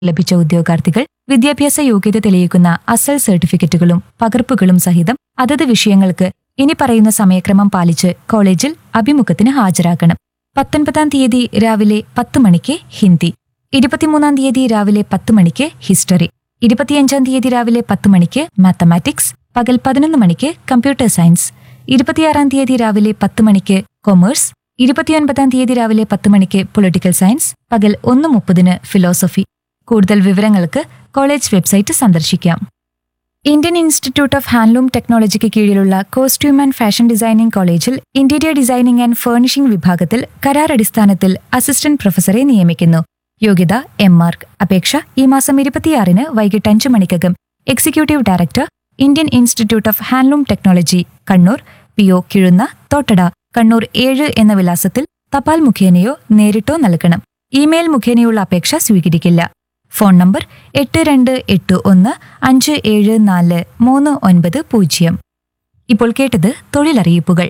ലഭിച്ച ഉദ്യോഗാർത്ഥികൾ വിദ്യാഭ്യാസ യോഗ്യത തെളിയിക്കുന്ന അസൽ സർട്ടിഫിക്കറ്റുകളും പകർപ്പുകളും സഹിതം അതത് വിഷയങ്ങൾക്ക് ഇനി പറയുന്ന സമയക്രമം പാലിച്ച് കോളേജിൽ അഭിമുഖത്തിന് ഹാജരാകണം പത്തൊൻപതാം തീയതി രാവിലെ പത്ത് മണിക്ക് ഹിന്ദി ഇരുപത്തിമൂന്നാം തീയതി രാവിലെ പത്ത് മണിക്ക് ഹിസ്റ്ററി ഇരുപത്തിയഞ്ചാം തീയതി രാവിലെ പത്ത് മണിക്ക് മാത്തമാറ്റിക്സ് പകൽ പതിനൊന്ന് മണിക്ക് കമ്പ്യൂട്ടർ സയൻസ് ഇരുപത്തിയാറാം തീയതി രാവിലെ പത്ത് മണിക്ക് കൊമേഴ്സ് ഇരുപത്തിയൊൻപതാം തീയതി രാവിലെ പത്ത് മണിക്ക് പൊളിറ്റിക്കൽ സയൻസ് പകൽ ഒന്ന് മുപ്പതിന് ഫിലോസഫി കൂടുതൽ വിവരങ്ങൾക്ക് കോളേജ് വെബ്സൈറ്റ് സന്ദർശിക്കാം ഇന്ത്യൻ ഇൻസ്റ്റിറ്റ്യൂട്ട് ഓഫ് ഹാൻഡ്ലൂം ടെക്നോളജിക്ക് കീഴിലുള്ള കോസ്റ്റ്യൂം ആൻഡ് ഫാഷൻ ഡിസൈനിംഗ് കോളേജിൽ ഇന്റീരിയർ ഡിസൈനിംഗ് ആൻഡ് ഫർണിഷിംഗ് വിഭാഗത്തിൽ കരാർ അടിസ്ഥാനത്തിൽ അസിസ്റ്റന്റ് പ്രൊഫസറെ നിയമിക്കുന്നു യോഗ്യത എം മാർക്ക് അപേക്ഷ ഈ മാസം ഇരുപത്തിയാറിന് വൈകിട്ട് അഞ്ച് മണിക്കകം executive director Indian Institute of Handloom Technology Kannur P O Kizhunna Thottada Kannur ഏഴ് എന്ന വിലാസത്തിൽ തപാൽ മുഖേനയോ നേരിട്ടോ നൽകണം ഇമെയിൽ മുഖേനയുള്ള അപേക്ഷ സ്വീകരിക്കില്ല ഫോൺ നമ്പർ എട്ട് രണ്ട് എട്ട് ഒന്ന് അഞ്ച് ഏഴ് നാല് മൂന്ന് ഒൻപത് പൂജ്യം ഇപ്പോൾ കേട്ടത് തൊഴിലറിയിപ്പുകൾ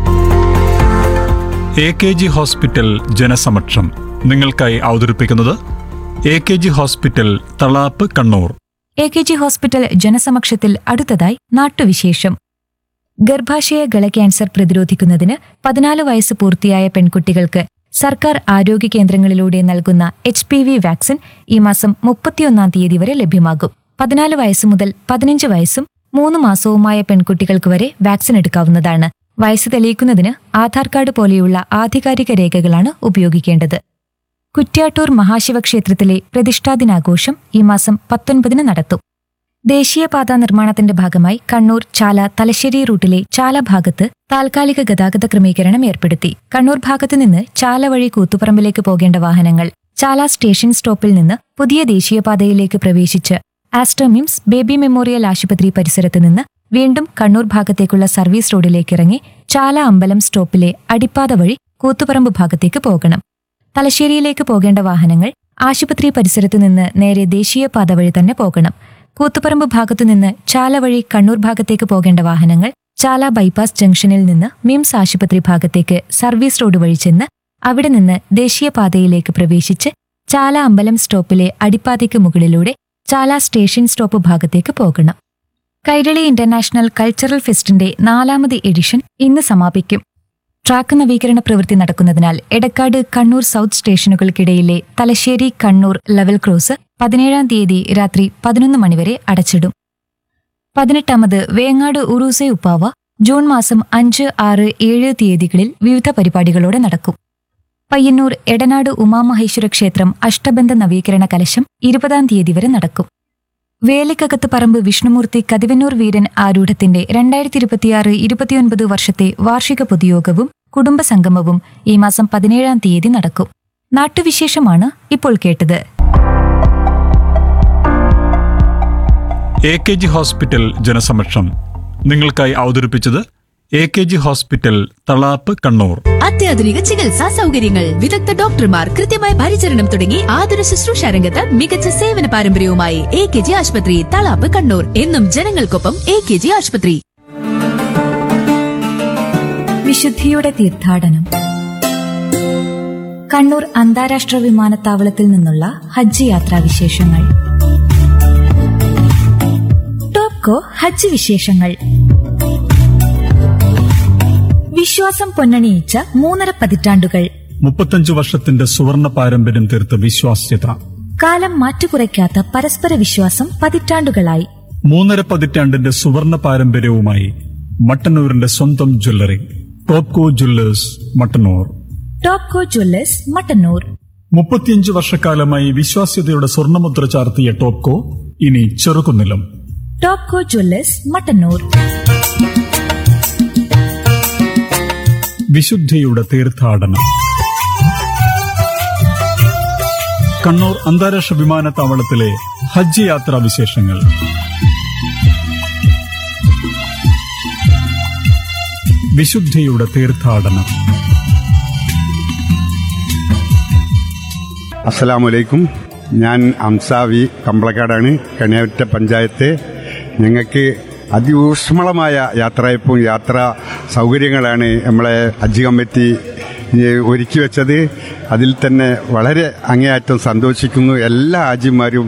എ കെ ജി ഹോസ്പിറ്റൽ ജനസമക്ഷം നിങ്ങൾക്കായി അവതരിപ്പിക്കുന്നത് A K G hospital Thalap Kannur A K G hospital ജനസമക്ഷത്തിൽ അടുത്തതായി നാട്ടുവിശേഷം ഗർഭാശയ ഗള ക്യാൻസർ പ്രതിരോധിക്കുന്നതിന് പതിനാല് വയസ്സ് പൂർത്തിയായ പെൺകുട്ടികൾക്ക് സർക്കാർ ആരോഗ്യ കേന്ദ്രങ്ങളിലൂടെ നൽകുന്ന എച്ച് പി വി വാക്സിൻ ഈ മാസം മുപ്പത്തിയൊന്നാം തീയതി വരെ ലഭ്യമാകും പതിനാല് വയസ്സ് മുതൽ പതിനഞ്ച് വയസ്സും മൂന്ന് മാസവുമായ പെൺകുട്ടികൾക്ക് വരെ വാക്സിൻ എടുക്കാവുന്നതാണ് വയസ്സ് തെളിയിക്കുന്നതിന് ആധാർ കാർഡ് പോലെയുള്ള ആധികാരിക രേഖകളാണ് ഉപയോഗിക്കേണ്ടത് കുറ്റ്യാട്ടൂർ മഹാശിവക്ഷേത്രത്തിലെ പ്രതിഷ്ഠാദിനാഘോഷം ഈ മാസം പത്തൊൻപതിന് നടത്തും ദേശീയപാത നിർമ്മാണത്തിന്റെ ഭാഗമായി കണ്ണൂർ ചാല തലശ്ശേരി റൂട്ടിലെ ചാല ഭാഗത്ത് താൽക്കാലിക ഗതാഗത ക്രമീകരണം ഏർപ്പെടുത്തി കണ്ണൂർ ഭാഗത്തു നിന്ന് ചാല വഴി കൂത്തുപറമ്പിലേക്ക് പോകേണ്ട വാഹനങ്ങൾ ചാല സ്റ്റേഷൻ സ്റ്റോപ്പിൽ നിന്ന് പുതിയ ദേശീയപാതയിലേക്ക് പ്രവേശിച്ച് ആസ്ട്രമിംസ് ബേബി മെമ്മോറിയൽ ആശുപത്രി പരിസരത്ത് നിന്ന് വീണ്ടും കണ്ണൂർ ഭാഗത്തേക്കുള്ള സർവീസ് റോഡിലേക്ക് ഇറങ്ങി ചാല അമ്പലം സ്റ്റോപ്പിലെ അടിപ്പാത വഴി കൂത്തുപറമ്പ് ഭാഗത്തേക്ക് പോകണം തലശ്ശേരിയിലേക്ക് പോകേണ്ട വാഹനങ്ങൾ ആശുപത്രി പരിസരത്ത് നിന്ന് നേരെ ദേശീയപാത വഴി തന്നെ പോകണം കൂത്തുപറമ്പ് ഭാഗത്തു നിന്ന് ചാല വഴി കണ്ണൂർ ഭാഗത്തേക്ക് പോകേണ്ട വാഹനങ്ങൾ ചാല ബൈപ്പാസ് ജംഗ്ഷനിൽ നിന്ന് മിംസ് ആശുപത്രി ഭാഗത്തേക്ക് സർവീസ് റോഡ് വഴി ചെന്ന് അവിടെ നിന്ന് ദേശീയപാതയിലേക്ക് പ്രവേശിച്ച് ചാല അമ്പലം സ്റ്റോപ്പിലെ അടിപ്പാതയ്ക്ക് മുകളിലൂടെ ചാല സ്റ്റേഷൻ സ്റ്റോപ്പ് ഭാഗത്തേക്ക് പോകണം കൈരളി ഇന്റർനാഷണൽ കൾച്ചറൽ ഫെസ്റ്റിന്റെ നാലാമത് എഡിഷൻ ഇന്ന് സമാപിക്കും ട്രാക്ക് നവീകരണ പ്രവൃത്തി നടക്കുന്നതിനാൽ എടക്കാട് കണ്ണൂർ സൗത്ത് സ്റ്റേഷനുകൾക്കിടയിലെ തലശ്ശേരി കണ്ണൂർ ലെവൽ ക്രോസ് പതിനേഴാം തീയതി രാത്രി പതിനൊന്ന് മണിവരെ അടച്ചിടും പതിനെട്ടാമത് വേങ്ങാട് ഉറൂസെ ഉപ്പാവ ജൂൺ മാസം അഞ്ച് ആറ് ഏഴ് തീയതികളിൽ വിവിധ പരിപാടികളോടെ നടക്കും പയ്യന്നൂർ എടനാട് ഉമാമഹേശ്വര ക്ഷേത്രം അഷ്ടബന്ധ നവീകരണ കലശം ഇരുപതാം തീയതി വരെ നടക്കും വേലിക്കകത്ത് പറമ്പ് വിഷ്ണുമൂർത്തി കതിവന്നൂർ വീരൻ ആരൂഢത്തിന്റെ രണ്ടായിരത്തി ഇരുപത്തിയാറ് ഇരുപത്തിയൊൻപത് വർഷത്തെ വാർഷിക പൊതുയോഗവും കുടുംബസംഗമവും ഈ മാസം പതിനേഴാം തീയതി നടക്കും നാട്ടുവിശേഷമാണ് ഇപ്പോൾ കേട്ടത് എ കെ ജി ഹോസ്പിറ്റൽ ജനസമക്ഷം നിങ്ങൾക്കായി അവതരിപ്പിച്ചത് A K G hospital Thalap Kannur അത്യാധുനിക ചികിത്സാ സൗകര്യങ്ങൾ വിദഗ്ധ ഡോക്ടർമാർ കൃത്യമായ പരിചരണം തുടങ്ങി ആതുര ശുശ്രൂഷ രംഗത്ത് മികച്ച സേവന പാരമ്പര്യവുമായി എ കെ ജി ആശുപത്രി തളാപ്പ് കണ്ണൂർ എന്നും ജനങ്ങൾക്കൊപ്പം എ കെ ജി ആശുപത്രി വിശുദ്ധിയുടെ തീർത്ഥാടനം കണ്ണൂർ അന്താരാഷ്ട്ര വിമാനത്താവളത്തിൽ നിന്നുള്ള ഹജ്ജ് യാത്രാ വിശേഷങ്ങൾ ടോപ്കോ ഹജ്ജ് വിശേഷങ്ങൾ വിശ്വാസം പൊന്നണിയിച്ച മൂന്നര പതിറ്റാണ്ടുകൾ മുപ്പത്തഞ്ചു വർഷത്തിന്റെ സുവർണ പാരമ്പര്യം തീർത്ത വിശ്വാസ്യത കാലം മാറ്റുകുറയ്ക്കാത്ത പരസ്പര വിശ്വാസം പതിറ്റാണ്ടുകളായി മൂന്നര പതിറ്റാണ്ടിന്റെ സുവർണ പാരമ്പര്യവുമായി മട്ടന്നൂരിന്റെ സ്വന്തം jewellery Topco jewellers Mattannur Topco jewellers Mattannur മുപ്പത്തിയഞ്ച് വർഷക്കാലമായി വിശ്വാസ്യതയുടെ സ്വർണ്ണമുദ്ര ചാർത്തിയ ടോപ്കോ ഇനി ചെറുകുന്നിലും ടോപ്കോ ജ്വല്ലേഴ്സ് മട്ടന്നൂർ വിശുദ്ധിയുടെ തീർത്ഥാടനം കണ്ണൂർ അന്താരാഷ്ട്ര വിമാനത്താവളത്തിലെ ഹജ്ജ് യാത്രാ വിശേഷങ്ങൾ വിശുദ്ധിയുടെ തീർത്ഥാടനം അസ്സലാമലൈക്കും ഞാൻ അംസാവി കമ്പളക്കാടാണ് കണിയാറ്റ പഞ്ചായത്ത് ഞങ്ങൾക്ക് അതിഊഷ്മളമായ യാത്രയപ്പും യാത്രാ സൗകര്യങ്ങളാണ് നമ്മളെ ഹജ്ജ് കമ്മിറ്റി ഏ, ഒരുക്കി വെച്ചത് അതിൽ തന്നെ വളരെ അങ്ങേയറ്റം സന്തോഷിക്കുന്നു എല്ലാ ഹാജിമാരും